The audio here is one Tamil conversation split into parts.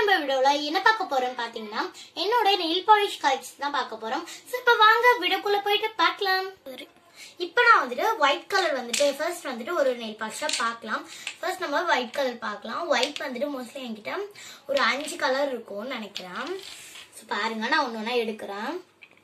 நம்ம வீடியோவில் என்ன பார்க்க போறோம்னு பார்த்தீங்கன்னா என்னோட நெயில் பாலிஷ் கலெக்ஷன் தான் பார்க்க போறோம் ஸோ இப்போ வாங்க வீடியோக்குள்ள போயிட்டு பார்க்கலாம் இப்போ நான் வந்துட்டு ஒயிட் கலர் வந்துட்டு ஃபர்ஸ்ட் வந்துட்டு ஒரு நெயில் பாலிஷாக பார்க்கலாம் ஃபர்ஸ்ட் நம்ம ஒயிட் கலர் பார்க்கலாம் ஒயிட் வந்துட்டு மோஸ்ட்லி என்கிட்ட ஒரு அஞ்சு கலர் இருக்கும்னு நினைக்கிறேன் ஸோ பாருங்க நான் ஒன்று ஒன்றா எடுக்கிறேன்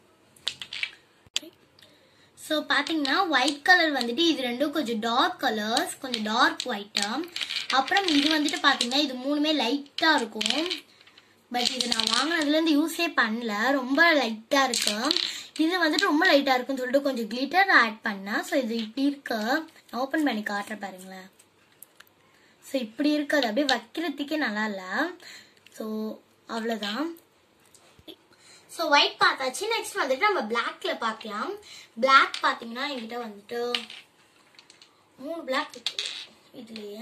ஸோ பார்த்தீங்கன்னா ஒயிட் கலர் வந்துட்டு இது ரெண்டும் கொஞ்சம் டார்க் கலர்ஸ் கொஞ்சம் டார்க் ஒயிட்டா அப்புறம் இது வந்துட்டு பார்த்தீங்கன்னா இது மூணுமே லைட்டாக இருக்கும் பட் இது நான் வாங்கினதுலேருந்து யூஸே பண்ணல ரொம்ப லைட்டாக இருக்கு இது வந்துட்டு ரொம்ப லைட்டாக இருக்குன்னு சொல்லிட்டு கொஞ்சம் கிளிட்டர் ஆட் பண்ணேன் ஸோ இது இப்படி இருக்கு நான் ஓப்பன் பண்ணி காட்டுறேன் பாருங்களேன் ஸோ இப்படி இருக்கு அது அப்படியே வைக்கிறதுக்கே நல்லா இல்லை ஸோ அவ்வளோதான் ஸோ ஒயிட் பார்த்தாச்சு நெக்ஸ்ட் வந்துட்டு நம்ம பிளாக்ல பார்க்கலாம் பிளாக் பார்த்தீங்கன்னா என்கிட்ட வந்துட்டு மூணு பிளாக் இருக்கு இதுலயே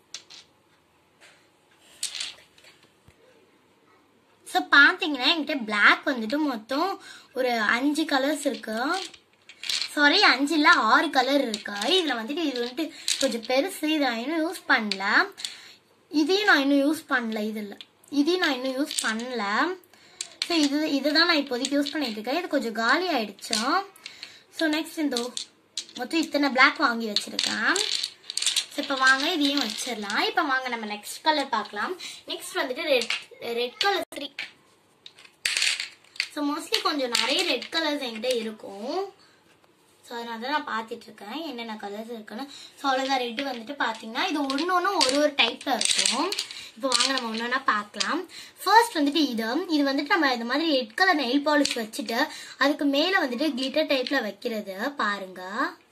ஸோ பார்த்தீங்கன்னா என்கிட்ட பிளாக் வந்துட்டு மொத்தம் ஒரு அஞ்சு கலர்ஸ் இருக்கு சாரி அஞ்சு இல்லை ஆறு கலர் இருக்கு இதில் வந்துட்டு இது வந்துட்டு கொஞ்சம் பெருசு இதை நான் இன்னும் யூஸ் பண்ணல இதையும் நான் இன்னும் யூஸ் பண்ணல இதில் இதையும் நான் இன்னும் யூஸ் பண்ணல ஸோ இது இதுதான் நான் இப்போதைக்கு யூஸ் பண்ணிட்டு இருக்கேன் இது கொஞ்சம் காலி ஆயிடுச்சு ஸோ நெக்ஸ்ட் இந்த மொத்தம் இத்தனை பிளாக் வாங்கி வச்சிருக்கேன் ஸோ இப்போ வாங்க இதையும் வச்சிடலாம் இப்போ வாங்க நம்ம நெக்ஸ்ட் கலர் பார்க்கலாம் நெக்ஸ்ட் வந்துட்டு red red colour three so mostly கொஞ்சம் நிறைய ரெட் கலர்ஸ் என்கிட்ட இருக்கும் ஸோ அதனால தான் நான் பார்த்துட்டு இருக்கேன் என்னென்ன கலர்ஸ் இருக்குன்னு ஸோ அவ்வளோதான் ரெட்டு வந்துட்டு பார்த்தீங்கன்னா இது ஒன்று ஒன்று ஒரு ஒரு டைப்பில் இருக்கும் இப்போ வாங்க நம்ம ஒன்று ஒன்றா பார்க்கலாம் ஃபர்ஸ்ட் வந்துட்டு இது இது வந்துட்டு நம்ம இந்த மாதிரி ரெட் கலர் நெயில் பாலிஷ் வச்சுட்டு அதுக்கு மேலே வந்துட்டு கிளிட்டர் டைப்பில் வைக்கிறது பாருங்க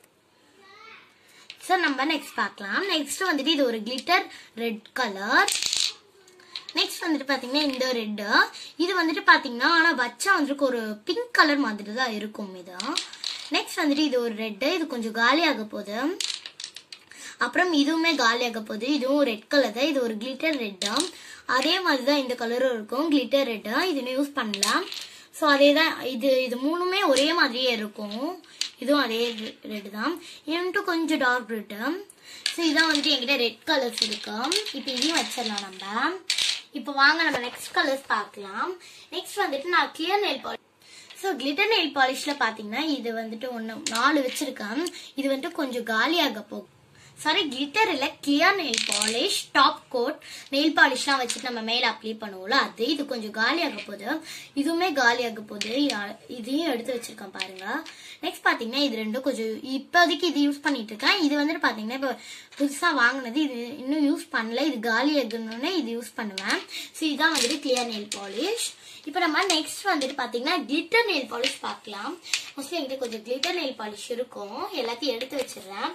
ஸோ நம்ம நெக்ஸ்ட் பார்க்கலாம் நெக்ஸ்ட் வந்துட்டு இது ஒரு கிளிட்டர் ரெட் கலர் நெக்ஸ்ட் வந்துட்டு பார்த்தீங்கன்னா இந்த ரெட்டு இது வந்துட்டு பார்த்தீங்கன்னா ஆனால் வச்சா வந்துட்டு ஒரு பிங்க் கலர் மாதிரி தான் இருக்கும் இது நெக்ஸ்ட் வந்துட்டு இது ஒரு ரெட்டு இது கொஞ்சம் காலியாக போகுது அப்புறம் இதுவுமே காலியாக போகுது இதுவும் ரெட் கலர் தான் இது ஒரு கிளிட்டர் ரெட்டா அதே மாதிரி தான் இந்த கலரும் இருக்கும் கிளிட்டர் ரெட்டா இது இன்னும் யூஸ் பண்ணலாம் ஸோ அதே தான் இது இது மூணுமே ஒரே மாதிரியே இருக்கும் இதுவும் அதே ரெட் தான் இது கொஞ்சம் டார்க் ரெட்டு ஸோ இதான் வந்துட்டு என்கிட்ட ரெட் கலர்ஸ் இருக்கு இப்போ இதையும் வச்சிடலாம் நம்ம இப்போ வாங்க நம்ம நெக்ஸ்ட் கலர்ஸ் பார்க்கலாம் நெக்ஸ்ட் வந்துட்டு நான் clear nail polish so glitter nail பாலிஷில் பார்த்தீங்கன்னா இது வந்துட்டு ஒன்று நாலு வச்சுருக்கேன் இது வந்துட்டு கொஞ்சம் காலியாக போகும் சாரி கிளிட்டர் இல்லை clear nail polish top coat nail பாலிஷ்லாம் வச்சுட்டு நம்ம மேலே அப்ளை பண்ணுவோம்ல அது இது கொஞ்சம் காலியாக போகுது இதுவுமே காலியாக போகுது இதையும் எடுத்து வச்சிருக்கேன் பாருங்க நெக்ஸ்ட் பார்த்தீங்கன்னா இது ரெண்டும் கொஞ்சம் இப்போதைக்கு இது யூஸ் பண்ணிட்டு இருக்கேன் இது வந்துட்டு பார்த்தீங்கன்னா இப்போ புதுசாக வாங்கினது இது இன்னும் யூஸ் பண்ணல இது காலி ஆகணும்னு இது யூஸ் பண்ணுவேன் ஸோ இதான் வந்துட்டு கிளியர் நெயில் பாலிஷ் இப்போ நம்ம நெக்ஸ்ட் வந்துட்டு பார்த்தீங்கன்னா கிளிட்டர் நெயில் பாலிஷ் பார்க்கலாம் மோஸ்ட்லி என்கிட்ட கொஞ்சம் கிளிட்டர் நெயில் பாலிஷ் இருக்கும் எல்லாத்தையும் எடுத்து வச்சிடுறேன்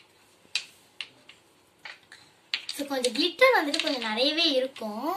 ஸோ கொஞ்சம் கிளிட்டர் வந்துட்டு கொஞ்சம் நிறையவே இருக்கும்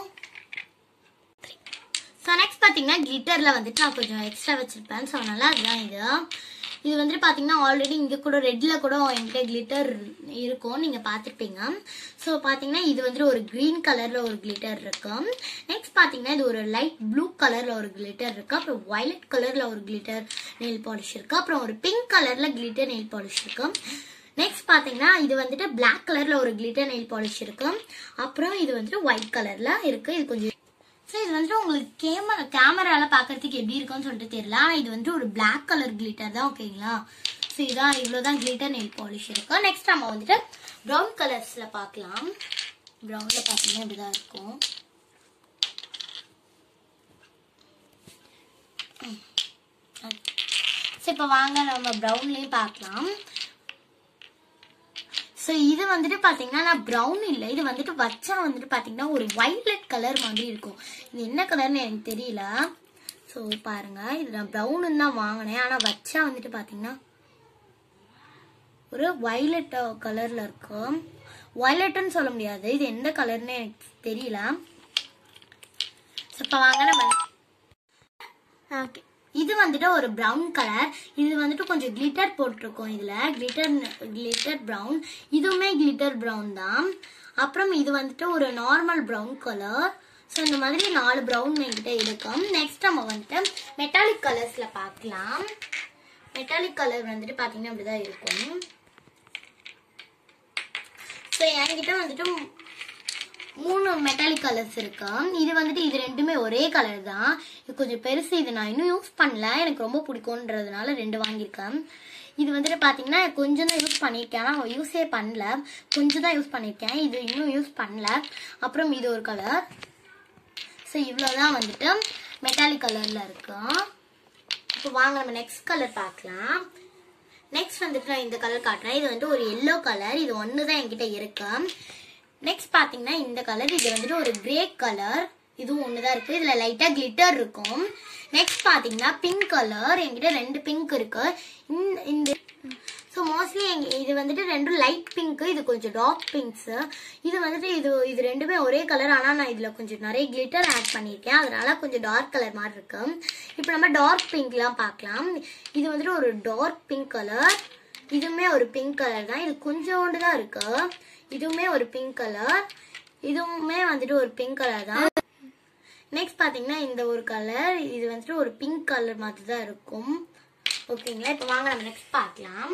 ஸோ நெக்ஸ்ட் பார்த்தீங்கன்னா கிளிட்டரில் வந்துட்டு நான் கொஞ்சம் எக்ஸ்ட்ரா வச்சுருப்பேன் ஸோ நல்லா அதுதான் இது இது வந்துட்டு பார்த்தீங்கன்னா ஆல்ரெடி இங்கே கூட ரெட்டில் கூட என்கிட்ட கிளிட்டர் இருக்கும் நீங்கள் பார்த்துருப்பீங்க ஸோ பார்த்தீங்கன்னா இது வந்துட்டு ஒரு க்ரீன் கலரில் ஒரு கிளிட்டர் இருக்கும் நெக்ஸ்ட் பார்த்தீங்கன்னா இது ஒரு லைட் ப்ளூ கலரில் ஒரு கிளிட்டர் இருக்கு அப்புறம் வயலட் கலரில் ஒரு கிளிட்டர் நெயில் பாலிஷ் இருக்கு அப்புறம் ஒரு பிங்க் கலரில் கிளிட்டர் நெயில் பாலிஷ் இருக்கு நெக்ஸ்ட் பார்த்தீங்கன்னா இது வந்துட்டு பிளாக் கலர்ல ஒரு கிளிட்டர் நெயில் பாலிஷ் இருக்கு அப்புறம் இது வந்துட்டு ஒயிட் கலர்ல இருக்கு இது கொஞ்சம் ஸோ இது வந்துட்டு உங்களுக்கு கேமரா கேமரால பார்க்கறதுக்கு எப்படி இருக்கும்னு சொல்லிட்டு தெரியல ஆனால் இது வந்துட்டு ஒரு பிளாக் கலர் கிளிட்டர் தான் ஓகேங்களா ஸோ இதான் இவ்வளோதான் கிளிட்டர் நெயில் பாலிஷ் இருக்கு நெக்ஸ்ட் நம்ம வந்துட்டு ப்ரௌன் கலர்ஸ்ல பார்க்கலாம் ப்ரௌன்ல பார்த்தீங்கன்னா இப்படிதான் இருக்கும் ஸோ இப்போ வாங்க நம்ம ப்ரௌன்லேயும் பார்க்கலாம் ஸோ இது வந்துட்டு பார்த்தீங்கன்னா நான் ப்ரௌன் இல்லை இது வந்துட்டு வச்சா வந்துட்டு பார்த்தீங்கன்னா ஒரு வைலட் கலர் மாதிரி இருக்கும் இது என்ன கலர்னு எனக்கு தெரியல ஸோ பாருங்க இது நான் ப்ரௌனு தான் வாங்கினேன் ஆனால் வச்சா வந்துட்டு பார்த்தீங்கன்னா ஒரு வைலட் கலரில் இருக்கும் வைலட்டுன்னு சொல்ல முடியாது இது எந்த கலர்னு எனக்கு தெரியல ஸோ இப்போ வாங்க நம்ம ஓகே இது வந்துட்டு ஒரு ப்ரௌன் கலர் இது வந்துட்டு கொஞ்சம் கிளிட்டர் போட்டிருக்கோம் இதில் கிளிட்டர் கிளிட்டர் ப்ரௌன் இதுவுமே கிளிட்டர் ப்ரௌன் தான் அப்புறம் இது வந்துட்டு ஒரு நார்மல் ப்ரௌன் கலர் ஸோ இந்த மாதிரி நாலு ப்ரௌன் என்கிட்ட இருக்கும் நெக்ஸ்ட் நம்ம வந்துட்டு மெட்டாலிக் கலர்ஸில் பார்க்கலாம் மெட்டாலிக் கலர் வந்துட்டு பார்த்தீங்கன்னா அப்படிதான் இருக்கும் ஸோ என்கிட்ட வந்துட்டு மூணு மெட்டாலிக் கலர்ஸ் இருக்கு இது வந்துட்டு இது ரெண்டுமே ஒரே கலர் தான் இது கொஞ்சம் பெருசு இது நான் இன்னும் யூஸ் பண்ணல எனக்கு ரொம்ப பிடிக்கும்ன்றதுனால ரெண்டு வாங்கியிருக்கேன் இது வந்துட்டு பார்த்தீங்கன்னா கொஞ்சம் தான் யூஸ் பண்ணியிருக்கேன் ஆனால் யூஸே பண்ணல கொஞ்சம் தான் யூஸ் பண்ணியிருக்கேன் இது இன்னும் யூஸ் பண்ணல அப்புறம் இது ஒரு கலர் ஸோ இவ்வளோதான் வந்துட்டு மெட்டாலிக் கலரில் இருக்கும் இப்போ வாங்க நம்ம நெக்ஸ்ட் கலர் பார்க்கலாம் நெக்ஸ்ட் வந்துட்டு நான் இந்த கலர் காட்டுறேன் இது வந்துட்டு ஒரு எல்லோ கலர் இது ஒன்று தான் என்கிட்ட இருக்கு நெக்ஸ்ட் பார்த்தீங்கன்னா இந்த கலர் இது வந்துட்டு ஒரு கிரே கலர் இதுவும் ஒன்று தான் இருக்கு இதில் லைட்டாக கிளிட்டர் இருக்கும் நெக்ஸ்ட் பார்த்தீங்கன்னா பிங்க் கலர் என்கிட்ட ரெண்டு பிங்க் இருக்கு இந்த இந்த ஸோ மோஸ்ட்லி எங்க இது வந்துட்டு ரெண்டும் லைட் பிங்க் இது கொஞ்சம் டார்க் பிங்க்ஸ் இது வந்துட்டு இது இது ரெண்டுமே ஒரே கலர் ஆனால் நான் இதில் கொஞ்சம் நிறைய கிளிட்டர் ஆட் பண்ணியிருக்கேன் அதனால கொஞ்சம் டார்க் கலர் மாதிரி இருக்கு இப்போ நம்ம டார்க் பிங்க்லாம் பார்க்கலாம் இது வந்துட்டு ஒரு டார்க் பிங்க் கலர் இதுவுமே ஒரு பிங்க் கலர் தான் இது கொஞ்சோண்டு தான் இருக்கு இதுவுமே ஒரு பிங்க் கலர் இதுவுமே வந்துட்டு ஒரு பிங்க் கலர் தான் நெக்ஸ்ட் பார்த்தீங்கன்னா இந்த ஒரு கலர் இது வந்துட்டு ஒரு பிங்க் கலர் மாதிரி தான் இருக்கும் ஓகேங்களா இப்போ வாங்க நம்ம நெக்ஸ்ட் பார்க்கலாம்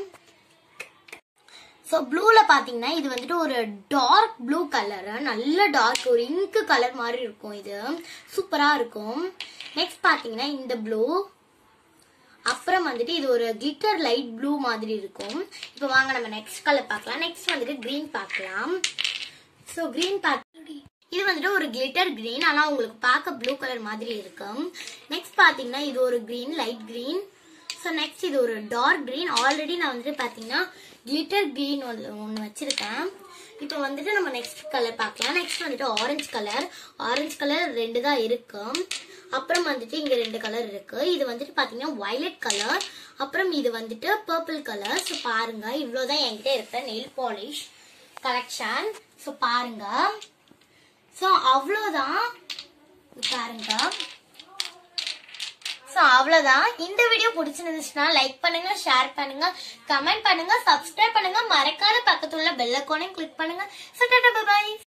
ஸோ ப்ளூவில் பார்த்தீங்கன்னா இது வந்துட்டு ஒரு டார்க் ப்ளூ கலர் நல்ல டார்க் ஒரு இங்கு கலர் மாதிரி இருக்கும் இது சூப்பராக இருக்கும் நெக்ஸ்ட் பார்த்தீங்கன்னா இந்த ப்ளூ அப்புறம் வந்துட்டு இது ஒரு கிளிட்டர் லைட் ப்ளூ மாதிரி இருக்கும் இப்போ வாங்க நம்ம நெக்ஸ்ட் கலர் பார்க்கலாம் நெக்ஸ்ட் வந்துட்டு க்ரீன் பார்க்கலாம் ஸோ க்ரீன் பார்க்க இது வந்துட்டு ஒரு கிளிட்டர் கிரீன் ஆனால் உங்களுக்கு பார்க்க ப்ளூ கலர் மாதிரி இருக்கும் நெக்ஸ்ட் பார்த்தீங்கன்னா இது ஒரு green light green so next இது ஒரு டார்க் கிரீன் ஆல்ரெடி நான் வந்துட்டு பார்த்தீங்கன்னா கிளிட்டர் கிரீன் ஒன்று வச்சிருக்கேன் இப்போ வந்துட்டு நம்ம நெக்ஸ்ட் கலர் பார்க்கலாம் நெக்ஸ்ட் வந்துட்டு ஆரஞ்சு கலர் ஆரஞ்சு கலர் ரெண்டு தான் இருக்கும் அப்புறம் வந்துட்டு இங்க ரெண்டு கலர் இருக்கு இது வந்துட்டு பாத்தீங்கன்னா வயலட் கலர் அப்புறம் இது வந்துட்டு பர்பிள் கலர் ஸோ பாருங்க இவ்வளோதான் என்கிட்ட இருக்க நெயில் பாலிஷ் கலெக்ஷன் ஸோ பாருங்க ஸோ அவ்வளோதான் பாருங்க ஸோ அவ்வளோதான் இந்த வீடியோ பிடிச்சிருந்துச்சுன்னா லைக் பண்ணுங்க ஷேர் பண்ணுங்க கமெண்ட் பண்ணுங்க சப்ஸ்கிரைப் பண்ணுங்க மறக்காத பக்கத்துல உள்ள பெல் ஐக்கானையும் கிளிக் பண்ணுங்க ஸோ டாடா பாய்